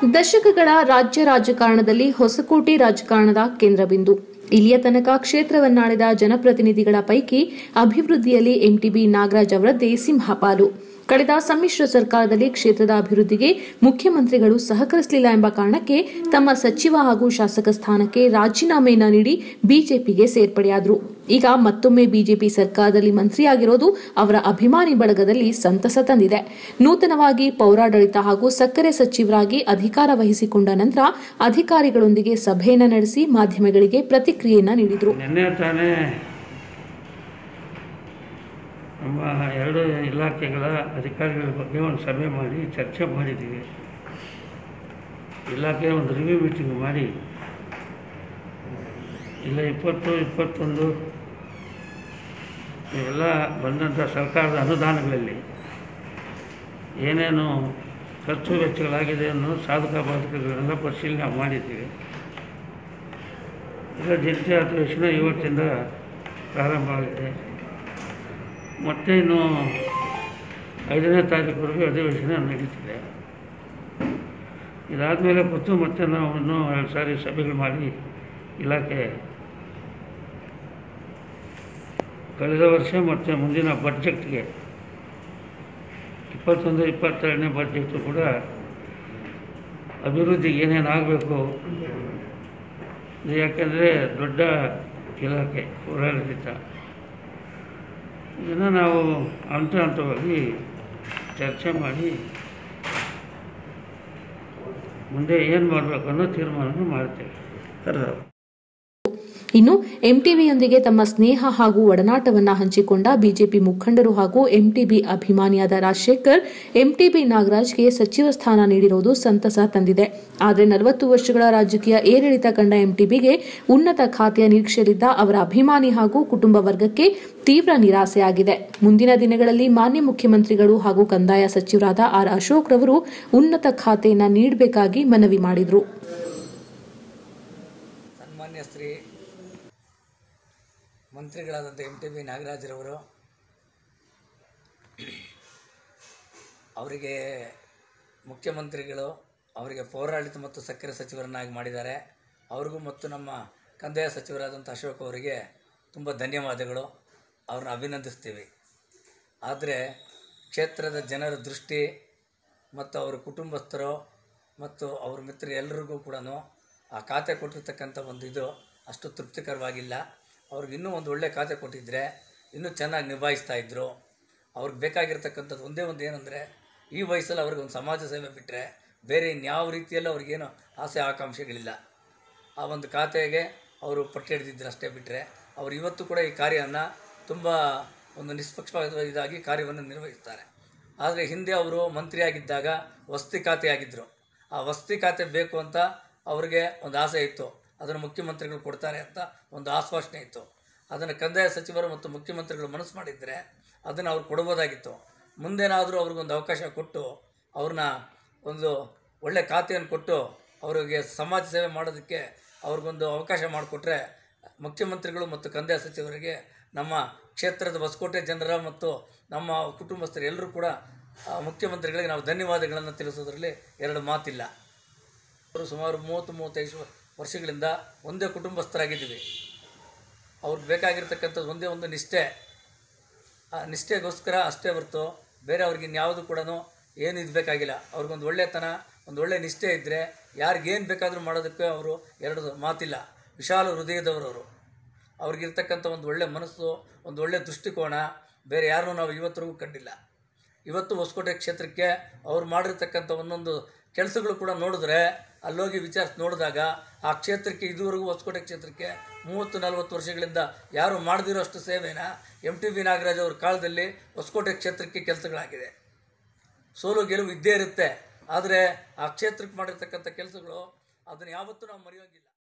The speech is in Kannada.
ದಶಕಗಳ ರಾಜ್ಯ ರಾಜಕಾರಣದಲ್ಲಿ ಹೊಸಕೋಟೆ ರಾಜಕಾರಣದ ಕೇಂದ್ರಬಿಂದು ಇಲ್ಲಿಯ ತನಕ ಕ್ಷೇತ್ರವನ್ನಾಳಿದ ಜನಪ್ರತಿನಿಧಿಗಳ ಪೈಕಿ ಅಭಿವೃದ್ಧಿಯಲ್ಲಿ ಎಂಟಿಬಿ ನಾಗರಾಜ್ ಅವರದ್ದೇ ಸಿಂಹಪಾಲು ಕಳೆದ ಸಮ್ಮಿಶ್ರ ಸರ್ಕಾರದಲ್ಲಿ ಕ್ಷೇತ್ರದ ಅಭಿವೃದ್ಧಿಗೆ ಮುಖ್ಯಮಂತ್ರಿಗಳು ಸಹಕರಿಸಲಿಲ್ಲ ಎಂಬ ಕಾರಣಕ್ಕೆ ತಮ್ಮ ಸಚಿವ ಹಾಗೂ ಶಾಸಕ ಸ್ಥಾನಕ್ಕೆ ರಾಜೀನಾಮೆಯನ್ನ ನೀಡಿ ಬಿಜೆಪಿಗೆ ಸೇರ್ಪಡೆಯಾದರು ಈಗ ಮತ್ತೊಮ್ಮೆ ಬಿಜೆಪಿ ಸರ್ಕಾರದಲ್ಲಿ ಮಂತ್ರಿಯಾಗಿರೋದು ಅವರ ಅಭಿಮಾನಿ ಬಳಗದಲ್ಲಿ ಸಂತಸ ತಂದಿದೆ ನೂತನವಾಗಿ ಪೌರಾಡಳಿತ ಹಾಗೂ ಸಕ್ಕರೆ ಸಚಿವರಾಗಿ ಅಧಿಕಾರ ವಹಿಸಿಕೊಂಡ ನಂತರ ಅಧಿಕಾರಿಗಳೊಂದಿಗೆ ಸಭೆಯನ್ನ ನಡೆಸಿ ಮಾಧ್ಯಮಗಳಿಗೆ ಪ್ರತಿಕ್ರಿಯೆಯನ್ನ ನೀಡಿದರು ನಿನ್ನೆ ತಾನೇ ನಮ್ಮ ಎರಡು ಇಲಾಖೆಗಳ ಅಧಿಕಾರಿಗಳ ಬಗ್ಗೆ ಒಂದು ಸಭೆ ಮಾಡಿ ಚರ್ಚೆ ಮಾಡಿದ್ದೀವಿ ಇಲಾಖೆ ಒಂದು ರಿವ್ಯೂ ಮೀಟಿಂಗ್ ಮಾಡಿ ಇಲ್ಲ ಇಪ್ಪತ್ತು ಇಪ್ಪತ್ತೊಂದು ಇವೆಲ್ಲ ಬಂದಂಥ ಸರ್ಕಾರದ ಅನುದಾನಗಳಲ್ಲಿ ಏನೇನು ಖರ್ಚು ವೆಚ್ಚಗಳಾಗಿದೆ ಅನ್ನೋ ಸಾಧಕ ಬಾಧಕಗಳನ್ನೆಲ್ಲ ಪರಿಶೀಲನೆ ಮಾಡಿದ್ದೀವಿ ಈಗ ಜಂಟಿ ಅಧಿವೇಶನ ಇವತ್ತಿಂದ ಪ್ರಾರಂಭ ಆಗಿದೆ ಮತ್ತೆ ಇನ್ನು ಐದನೇ ತಾರೀಕುವರೆಗೂ ಅಧಿವೇಶನ ನಡೀತಿದೆ ಇದಾದಮೇಲೆ ಕೂತು ಮತ್ತೆ ನಾವು ಇನ್ನೂ ಎರಡು ಸಾರಿ ಸಭೆಗಳು ಮಾಡಿ ಇಲಾಖೆ ಕಳೆದ ವರ್ಷ ಮತ್ತು ಮುಂದಿನ ಬಡ್ಜೆಟ್ಗೆ ಇಪ್ಪತ್ತೊಂದು ಇಪ್ಪತ್ತೆರಡನೇ ಬಡ್ಜೆಟು ಕೂಡ ಅಭಿವೃದ್ಧಿಗೆ ಏನೇನು ಆಗಬೇಕು ಯಾಕೆಂದರೆ ದೊಡ್ಡ ಇಲಾಖೆ ಪೌರಾಡಳಿತ ಇದನ್ನು ನಾವು ಹಂತ ಹಂತವಾಗಿ ಚರ್ಚೆ ಮಾಡಿ ಮುಂದೆ ಏನು ಮಾಡಬೇಕು ಅನ್ನೋ ತೀರ್ಮಾನ ಮಾಡ್ತೇವೆ ಇನ್ನು ಎಂಟಿಬಿಯೊಂದಿಗೆ ತಮ್ಮ ಸ್ನೇಹ ಹಾಗೂ ಒಡನಾಟವನ್ನ ಹಂಚಿಕೊಂಡ ಬಿಜೆಪಿ ಮುಖಂಡರು ಹಾಗೂ ಎಂಟಿಬಿ ಅಭಿಮಾನಿಯಾದ ರಾಜಶೇಖರ್ ಎಂಟಿಬಿ ನಾಗರಾಜ್ಗೆ ಸಚಿವ ಸ್ಥಾನ ನೀಡಿರುವುದು ಸಂತಸ ತಂದಿದೆ ಆದರೆ ನಲವತ್ತು ವರ್ಷಗಳ ರಾಜಕೀಯ ಏರಿಳಿತ ಕಂಡ ಎಂಟಿಬಿಗೆ ಉನ್ನತ ಖಾತೆಯ ನಿರೀಕ್ಷೆಯಲ್ಲಿದ್ದ ಅವರ ಅಭಿಮಾನಿ ಹಾಗೂ ಕುಟುಂಬ ವರ್ಗಕ್ಕೆ ತೀವ್ರ ನಿರಾಸೆಯಾಗಿದೆ ಮುಂದಿನ ದಿನಗಳಲ್ಲಿ ಮಾನ್ಯ ಮುಖ್ಯಮಂತ್ರಿಗಳು ಹಾಗೂ ಕಂದಾಯ ಸಚಿವರಾದ ಆರ್ ಅಶೋಕ್ ರವರು ಉನ್ನತ ಖಾತೆಯನ್ನ ನೀಡಬೇಕಾಗಿ ಮನವಿ ಮಾಡಿದರು ಸನ್ಮಾನ್ಯ ಶ್ರೀ ಮಂತ್ರಿಗಳಾದಂಥ ಎಂ ಟಿ ಬಿ ನಾಗರಾಜರವರು ಅವರಿಗೆ ಮುಖ್ಯಮಂತ್ರಿಗಳು ಅವರಿಗೆ ಪೌರಾಡಳಿತ ಮತ್ತು ಸಕ್ಕರೆ ಸಚಿವರನ್ನಾಗಿ ಮಾಡಿದ್ದಾರೆ ಅವ್ರಿಗೂ ಮತ್ತು ನಮ್ಮ ಕಂದಾಯ ಸಚಿವರಾದಂಥ ಅಶೋಕ್ ಅವರಿಗೆ ತುಂಬ ಧನ್ಯವಾದಗಳು ಅವ್ರನ್ನ ಅಭಿನಂದಿಸ್ತೀವಿ ಆದರೆ ಕ್ಷೇತ್ರದ ಜನರ ದೃಷ್ಟಿ ಮತ್ತು ಅವರ ಕುಟುಂಬಸ್ಥರು ಮತ್ತು ಅವ್ರ ಮಿತ್ರರು ಎಲ್ಲರಿಗೂ ಕೂಡ ಆ ಖಾತೆ ಕೊಟ್ಟಿರ್ತಕ್ಕಂಥ ಒಂದು ಇದು ಅಷ್ಟು ತೃಪ್ತಿಕರವಾಗಿಲ್ಲ ಅವ್ರಿಗೆ ಇನ್ನೂ ಒಂದು ಒಳ್ಳೆಯ ಖಾತೆ ಕೊಟ್ಟಿದ್ದರೆ ಇನ್ನೂ ಚೆನ್ನಾಗಿ ನಿಭಾಯಿಸ್ತಾ ಇದ್ದರು ಅವ್ರಿಗೆ ಬೇಕಾಗಿರ್ತಕ್ಕಂಥದ್ದು ಒಂದೇ ಒಂದು ಏನಂದರೆ ಈ ವಯಸ್ಸಲ್ಲಿ ಅವ್ರಿಗೆ ಒಂದು ಸಮಾಜ ಸೇವೆ ಬಿಟ್ಟರೆ ಬೇರೆ ಇನ್ಯಾವ ರೀತಿಯಲ್ಲೂ ಅವ್ರಿಗೇನು ಆಸೆ ಆಕಾಂಕ್ಷೆಗಳಿಲ್ಲ ಆ ಒಂದು ಖಾತೆಗೆ ಅವರು ಪಟ್ಟು ಹಿಡಿದಿದ್ರು ಅಷ್ಟೇ ಬಿಟ್ಟರೆ ಅವರು ಇವತ್ತು ಕೂಡ ಈ ಕಾರ್ಯವನ್ನು ತುಂಬ ಒಂದು ನಿಷ್ಪಕ್ಷಪಾತ ಇದಾಗಿ ಕಾರ್ಯವನ್ನು ನಿರ್ವಹಿಸ್ತಾರೆ ಆದರೆ ಹಿಂದೆ ಅವರು ಮಂತ್ರಿಯಾಗಿದ್ದಾಗ ವಸತಿ ಖಾತೆ ಆಗಿದ್ದರು ಆ ವಸತಿ ಖಾತೆ ಬೇಕು ಅಂತ ಅವರಿಗೆ ಒಂದು ಆಸೆ ಇತ್ತು ಅದನ್ನು ಮುಖ್ಯಮಂತ್ರಿಗಳು ಕೊಡ್ತಾರೆ ಅಂತ ಒಂದು ಆಶ್ವಾಸನೆ ಇತ್ತು ಅದನ್ನು ಕಂದಾಯ ಸಚಿವರು ಮತ್ತು ಮುಖ್ಯಮಂತ್ರಿಗಳು ಮನಸ್ಸು ಮಾಡಿದರೆ ಅದನ್ನು ಅವ್ರು ಕೊಡ್ಬೋದಾಗಿತ್ತು ಮುಂದೇನಾದರೂ ಅವ್ರಿಗೊಂದು ಅವಕಾಶ ಕೊಟ್ಟು ಅವ್ರನ್ನ ಒಂದು ಒಳ್ಳೆ ಖಾತೆಯನ್ನು ಕೊಟ್ಟು ಅವರಿಗೆ ಸಮಾಜ ಸೇವೆ ಮಾಡೋದಕ್ಕೆ ಅವ್ರಿಗೊಂದು ಅವಕಾಶ ಮಾಡಿಕೊಟ್ರೆ ಮುಖ್ಯಮಂತ್ರಿಗಳು ಮತ್ತು ಕಂದಾಯ ಸಚಿವರಿಗೆ ನಮ್ಮ ಕ್ಷೇತ್ರದ ಹೊಸಕೋಟೆ ಜನರ ಮತ್ತು ನಮ್ಮ ಕುಟುಂಬಸ್ಥರು ಎಲ್ಲರೂ ಕೂಡ ಆ, ಮುಖ್ಯಮಂತ್ರಿಗಳಿಗೆ ನಾವು ಧನ್ಯವಾದಗಳನ್ನು ತಿಳಿಸೋದ್ರಲ್ಲಿ ಎರಡು ಮಾತಿಲ್ಲ ಅವರು ಸುಮಾರು ಮೂವತ್ತು ಮೂವತ್ತೈದು ವರ್ಷಗಳಿಂದ ಒಂದೇ ಕುಟುಂಬಸ್ಥರಾಗಿದ್ದೀವಿ ಅವ್ರಿಗೆ ಬೇಕಾಗಿರ್ತಕ್ಕಂಥದ್ದು ಒಂದೇ ಒಂದು ನಿಷ್ಠೆ ಆ ನಿಷ್ಠೆಗೋಸ್ಕರ ಅಷ್ಟೇ ಹೊರತು ಬೇರೆ ಅವ್ರಿಗೆ ಇನ್ಯಾವುದು ಕೂಡ ಏನು ಇದು ಬೇಕಾಗಿಲ್ಲ ಅವ್ರಿಗೊಂದು ಒಳ್ಳೆತನ ಒಂದು ಒಳ್ಳೆ ನಿಷ್ಠೆ ಇದ್ದರೆ ಯಾರಿಗೇನು ಬೇಕಾದರೂ ಮಾಡೋದಕ್ಕೆ ಅವರು ಎರಡು ಮಾತಿಲ್ಲ ವಿಶಾಲ ಹೃದಯದವರು ಅವರು ಅವ್ರಿಗಿರ್ತಕ್ಕಂಥ ಒಂದು ಒಳ್ಳೆ ಮನಸ್ಸು ಒಂದು ಒಳ್ಳೆ ದೃಷ್ಟಿಕೋನ ಬೇರೆ ಯಾರನ್ನೂ ನಾವು ಇವತ್ತರೆಗೂ ಕಂಡಿಲ್ಲ ಇವತ್ತು ಹೊಸಕೋಟೆ ಕ್ಷೇತ್ರಕ್ಕೆ ಅವ್ರು ಮಾಡಿರ್ತಕ್ಕಂಥ ಒಂದೊಂದು ಕೆಲಸಗಳು ಕೂಡ ನೋಡಿದ್ರೆ ಅಲ್ಲೋಗಿ ವಿಚಾರಿಸಿ ನೋಡಿದಾಗ ಆ ಕ್ಷೇತ್ರಕ್ಕೆ ಇದುವರೆಗೂ ಹೊಸಕೋಟೆ ಕ್ಷೇತ್ರಕ್ಕೆ ಮೂವತ್ತು ನಲವತ್ತು ವರ್ಷಗಳಿಂದ ಯಾರು ಮಾಡದಿರೋ ಅಷ್ಟು ಸೇವೆನ ಎಮ್ ಟಿ ಬಿ ನಾಗರಾಜ್ ಅವ್ರ ಕಾಲದಲ್ಲಿ ಹೊಸಕೋಟೆ ಕ್ಷೇತ್ರಕ್ಕೆ ಕೆಲಸಗಳಾಗಿದೆ ಸೋಲು ಗೆಲುವು ಇದ್ದೇ ಇರುತ್ತೆ ಆದರೆ ಆ ಕ್ಷೇತ್ರಕ್ಕೆ ಮಾಡಿರ್ತಕ್ಕಂಥ ಕೆಲಸಗಳು ಅದನ್ನು ಯಾವತ್ತೂ ನಾವು ಮರೆಯೋಂಗಿಲ್ಲ